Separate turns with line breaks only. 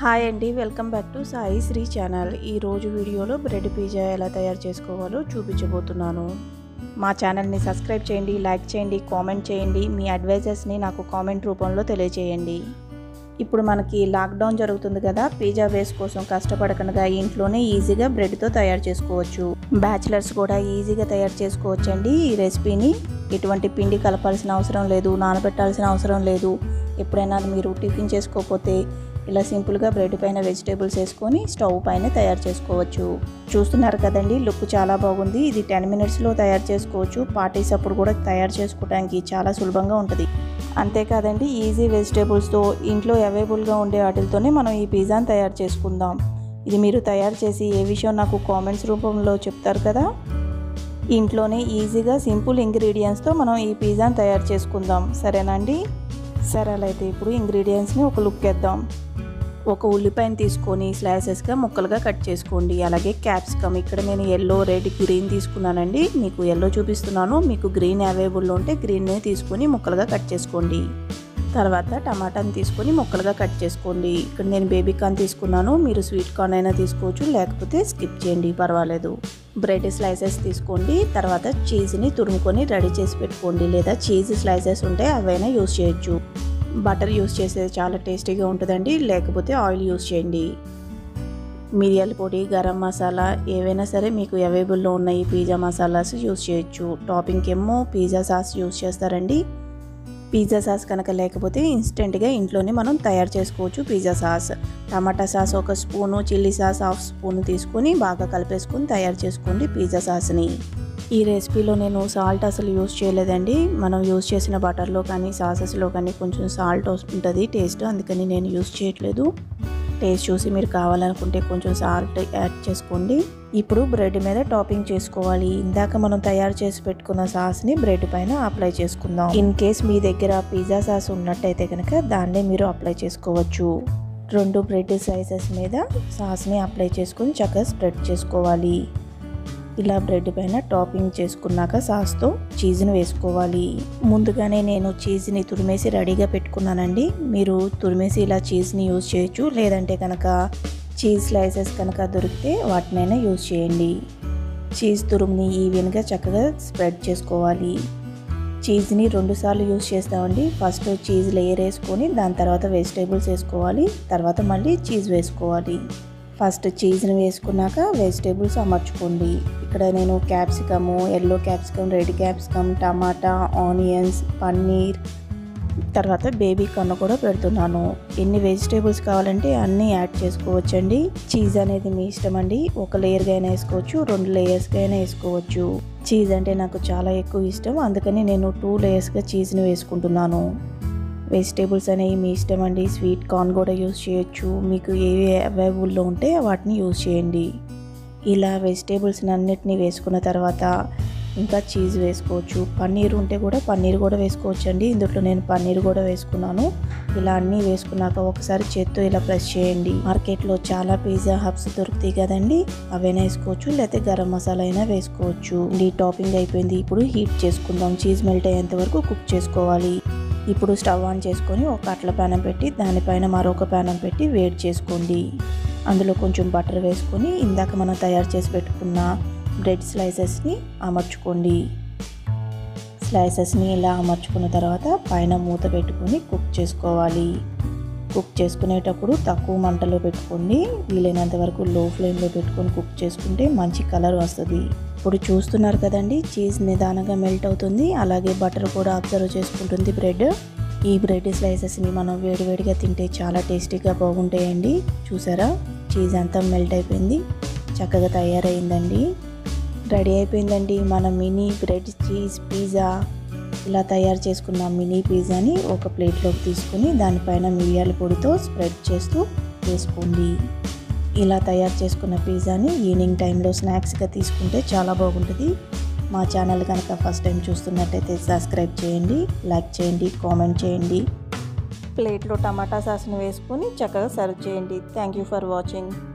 hi అండి welcome back to Sai Sri channel ఈరోజు వీడియోలో బ్రెడ్ పిజ్జా ఎలా తయారు చేసుకోవాలో చూపించబోతున్నాను మా ఛానల్ని సబ్స్క్రైబ్ చేయండి లైక్ చేయండి కామెంట్ చేయండి మీ అడ్వైజెస్ని నాకు కామెంట్ రూపంలో తెలియచేయండి ఇప్పుడు మనకి లాక్డౌన్ జరుగుతుంది కదా పిజ్జా బేస్ కోసం కష్టపడకుండా ఇంట్లోనే ఈజీగా బ్రెడ్తో తయారు చేసుకోవచ్చు బ్యాచిలర్స్ కూడా ఈజీగా తయారు చేసుకోవచ్చండి ఈ రెసిపీని ఎటువంటి పిండి కలపాల్సిన అవసరం లేదు నానబెట్టాల్సిన అవసరం లేదు ఎప్పుడైనా మీరు టిఫిన్ చేసుకోకపోతే ఇలా సింపుల్గా బ్రెడ్ పైన వెజిటేబుల్స్ వేసుకొని స్టవ్ పైన తయారు చేసుకోవచ్చు చూస్తున్నారు కదండి లుక్ చాలా బాగుంది ఇది టెన్ మినిట్స్లో తయారు చేసుకోవచ్చు పార్టీస్ అప్పుడు కూడా తయారు చేసుకోవడానికి చాలా సులభంగా ఉంటుంది అంతేకాదండి ఈజీ వెజిటేబుల్స్తో ఇంట్లో అవైలబుల్గా ఉండే వాటితోనే మనం ఈ పిజ్జాని తయారు చేసుకుందాం ఇది మీరు తయారు చేసి ఏ విషయం నాకు కామెంట్స్ రూపంలో చెప్తారు కదా ఇంట్లోనే ఈజీగా సింపుల్ ఇంగ్రీడియంట్స్తో మనం ఈ పిజ్జాని తయారు చేసుకుందాం సరేనండి సరే అలా అయితే ఇప్పుడు ఇంగ్రీడియంట్స్ని ఒక లుక్ వేద్దాం ఒక ఉల్లిపాయను తీసుకొని స్లైసెస్గా ముక్కలుగా కట్ చేసుకోండి అలాగే క్యాప్సికమ్ ఇక్కడ నేను ఎల్లో రెడ్ గ్రీన్ తీసుకున్నానండి మీకు ఎల్లో చూపిస్తున్నాను మీకు గ్రీన్ అవైలబుల్లో ఉంటే గ్రీన్ తీసుకొని ముక్కలుగా కట్ చేసుకోండి తర్వాత టమాటాని తీసుకొని ముక్కలుగా కట్ చేసుకోండి ఇక్కడ నేను బేబీ కార్న్ తీసుకున్నాను మీరు స్వీట్ కార్న్ అయినా తీసుకోవచ్చు లేకపోతే స్కిప్ చేయండి పర్వాలేదు బ్రెడ్ స్లైసెస్ తీసుకోండి తర్వాత చీజ్ని తురుముకొని రెడీ చేసి పెట్టుకోండి లేదా చీజ్ స్లైసెస్ ఉంటే అవైనా యూస్ చేయొచ్చు బటర్ యూస్ చేసేది చాలా టేస్టీగా ఉంటుందండి లేకపోతే ఆయిల్ యూస్ చేయండి మిరియాల పొడి గరం మసాలా ఏవైనా సరే మీకు అవైలబుల్లో ఉన్న ఈ పిజ్జా మసాలాస్ యూస్ చేయొచ్చు టాపింగ్ ఏమో పిజ్జా సాస్ యూస్ చేస్తారండి పిజ్జా సాస్ కనుక లేకపోతే ఇన్స్టెంట్గా ఇంట్లోనే మనం తయారు చేసుకోవచ్చు పిజ్జా సాస్ టమాటా సాస్ ఒక spoon chilli sauce half spoon తీసుకొని బాగా కలిపేసుకొని తయారు చేసుకోండి పిజ్జా సాస్ని ఈ రెసిపీలో నేను సాల్ట్ అసలు యూస్ చేయలేదండి మనం యూస్ చేసిన బటర్లో కానీ సాసెస్లో కానీ కొంచెం సాల్ట్ ఉంటుంది టేస్ట్ అందుకని నేను యూస్ చేయట్లేదు టేస్ట్ చూసి మీరు కావాలనుకుంటే కొంచెం సాల్ట్ యాడ్ చేసుకోండి ఇప్పుడు బ్రెడ్ మీద టాపింగ్ చేసుకోవాలి ఇందాక మనం తయారు చేసి పెట్టుకున్న సాస్ని బ్రెడ్ పైన అప్లై చేసుకుందాం ఇన్ కేస్ మీ దగ్గర పిజ్జా సాస్ ఉన్నట్టయితే కనుక దాన్నే మీరు అప్లై చేసుకోవచ్చు రెండు బ్రెడ్ సైజెస్ మీద సాస్ని అప్లై చేసుకొని చక్కగా స్ప్రెడ్ చేసుకోవాలి ఇలా బ్రెడ్ పైన టాపింగ్ చేసుకున్నాక సాస్తో చీజ్ని వేసుకోవాలి ముందుగానే నేను చీజ్ని తురిమేసి రెడీగా పెట్టుకున్నానండి మీరు తురిమేసి ఇలా చీజ్ని యూజ్ చేయొచ్చు లేదంటే కనుక చీజ్ స్లైసెస్ కనుక దొరికితే వాటినైనా యూజ్ చేయండి చీజ్ తురుముని ఈవెన్గా చక్కగా స్ప్రెడ్ చేసుకోవాలి చీజ్ని రెండుసార్లు యూజ్ చేస్తామండి ఫస్ట్ చీజ్ లేయర్ వేసుకొని దాని తర్వాత వెజిటేబుల్స్ వేసుకోవాలి తర్వాత మళ్ళీ చీజ్ వేసుకోవాలి ఫస్ట్ చీజ్ని వేసుకున్నాక వెజిటేబుల్స్ అమర్చుకోండి ఇక్కడ నేను capsicum yellow capsicum red capsicum టమాటా ఆనియన్స్ పన్నీర్ తర్వాత బేబీ కన్ను కూడా పెడుతున్నాను ఎన్ని వెజిటేబుల్స్ కావాలంటే అన్నీ యాడ్ చేసుకోవచ్చండి చీజ్ అనేది మీ ఇష్టం అండి ఒక లేయర్గా అయినా వేసుకోవచ్చు రెండు లేయర్స్గా అయినా వేసుకోవచ్చు చీజ్ అంటే నాకు చాలా ఎక్కువ ఇష్టం అందుకని నేను టూ లేయర్స్గా చీజ్ని వేసుకుంటున్నాను వెజిటేబుల్స్ అనేవి మీ ఇష్టం అండి స్వీట్ కార్న్ కూడా యూస్ చేయొచ్చు మీకు ఏవి అవైలబుల్లో ఉంటే వాటిని యూస్ చేయండి ఇలా వెజిటేబుల్స్ని అన్నిటినీ వేసుకున్న తర్వాత ఇంకా చీజ్ వేసుకోవచ్చు పన్నీర్ ఉంటే కూడా పన్నీర్ కూడా వేసుకోవచ్చు అండి ఇందులో నేను పన్నీర్ కూడా వేసుకున్నాను ఇలా అన్నీ వేసుకున్నాక ఒకసారి చేత్తో ఇలా ప్రెస్ చేయండి మార్కెట్లో చాలా పిజ్జా హబ్స్ దొరుకుతాయి కదండి అవైనా వేసుకోవచ్చు లేకపోతే గరం మసాలా అయినా వేసుకోవచ్చు ఈ టాపింగ్ అయిపోయింది ఇప్పుడు హీట్ చేసుకుందాం చీజ్ మెల్ట్ అయ్యేంత వరకు కుక్ చేసుకోవాలి ఇప్పుడు స్టవ్ ఆన్ చేసుకొని ఒక అట్ల ప్యానం పెట్టి దానిపైన మరొక ప్యానం పెట్టి వేడి చేసుకోండి అందులో కొంచెం బటర్ వేసుకొని ఇందాక మనం తయారు చేసి పెట్టుకున్న బ్రెడ్ స్లైసెస్ని అమర్చుకోండి స్లైసెస్ని ఇలా అమర్చుకున్న తర్వాత పైన మూత పెట్టుకొని కుక్ చేసుకోవాలి కుక్ చేసుకునేటప్పుడు తక్కువ మంటలో పెట్టుకోండి వీలైనంత వరకు లో ఫ్లేమ్లో పెట్టుకొని కుక్ చేసుకుంటే మంచి కలర్ వస్తుంది ఇప్పుడు చూస్తున్నారు కదండి చీజ్ నిదానంగా మెల్ట్ అవుతుంది అలాగే బటర్ కూడా అబ్జర్వ్ చేసుకుంటుంది బ్రెడ్ ఈ బ్రెడ్ స్లైసెస్ని మనం వేడివేడిగా తింటే చాలా టేస్టీగా బాగుంటాయండి చూసారా చీజ్ అంతా మెల్ట్ అయిపోయింది చక్కగా తయారైందండి రెడీ అయిపోయిందండి మన మినీ బ్రెడ్ చీజ్ పిజ్జా ఇలా తయారు చేసుకున్న మినీ పిజ్జాని ఒక ప్లేట్లోకి తీసుకుని దానిపైన మిరియాల పొడితో స్ప్రెడ్ చేస్తూ వేసుకోండి ఇలా తయారు చేసుకున్న పిజ్జాని ఈవినింగ్ టైంలో స్నాక్స్గా తీసుకుంటే చాలా బాగుంటుంది మా ఛానల్ కనుక ఫస్ట్ టైం చూస్తున్నట్టయితే సబ్స్క్రైబ్ చేయండి లైక్ చేయండి కామెంట్ చేయండి ప్లేట్లో టమాటా సాస్ని వేసుకొని చక్కగా సర్వ్ చేయండి థ్యాంక్ యూ ఫర్ వాచింగ్